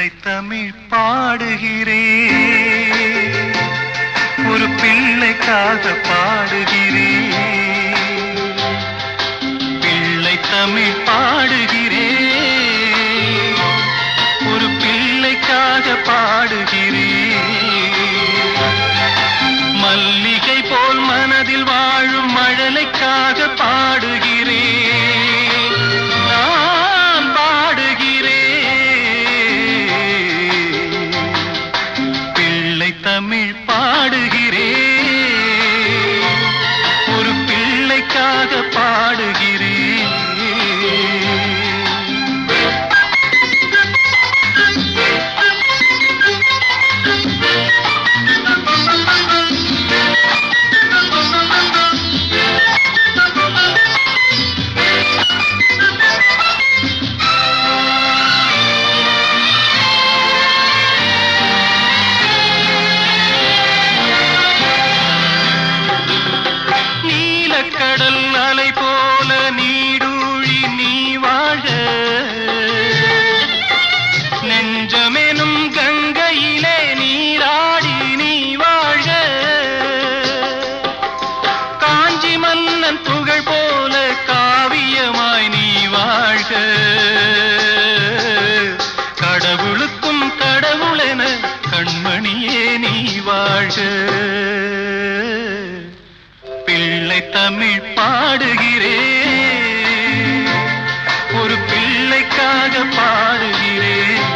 பிள்ளை தமிழ் பாடுகிறேன் ஒரு பிள்ளைக்காக பாடுகிறேன் பிள்ளை தமிழ் பாடுகிறேன் ஒரு பிள்ளைக்காக பாடுகிறேன் மல்லிகை போல் மனதில் வாழும் மழலைக்காக பாடுகிறேன் நான் பாடுகிறேன் பிள்ளை தமிழ் பாடுகிறேன் ஒரு பிள்ளைக்காக பாடுகிறேன் நீலக்கடல் அலை போல நீடூழி நீ வாழ நெஞ்சமெனும் கங்கையிலே நீராடி நீ வாழ காஞ்சி மன்னன் புகழ் போல காவியமாய் நீ வாழ்க கடவுளுக்கும் கடவுளென கண்மணியே நீ வாழ்க பிள்ளை தமிழ் பாடுகிறேன் ஒரு பிள்ளைக்காக பாடுகிறேன்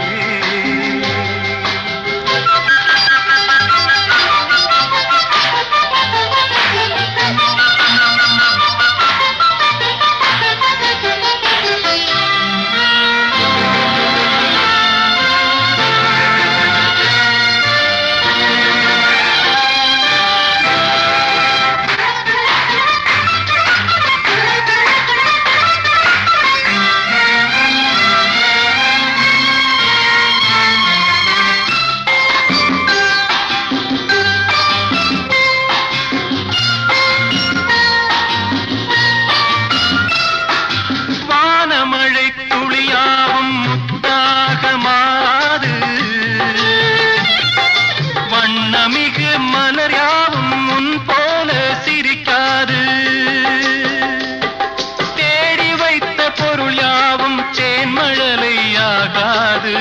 வானமழை துளியாவும் முத்தாக மாறாது வண்ணமிகு மலர் யாவும் முன் போல சிரிக்காது தேடி வைத்த பொருள் யாவும் தேன்மழலையாகாது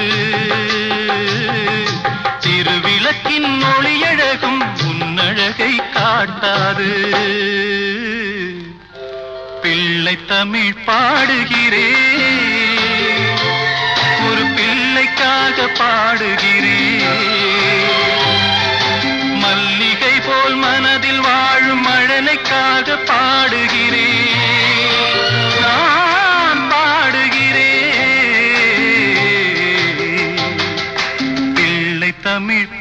திருவிளக்கின் ஒளியழகும் உன்னழகை காட்டாது பிள்ளை தமிழ் பாடுகிறேன் ஒரு பிள்ளைக்காக பாடுகிறேன் மல்லிகை போல் மனதில் வாழும் மழலைக்காக பாடுகிறேன் நான் பாடுகிறேன் பிள்ளை தமிழ்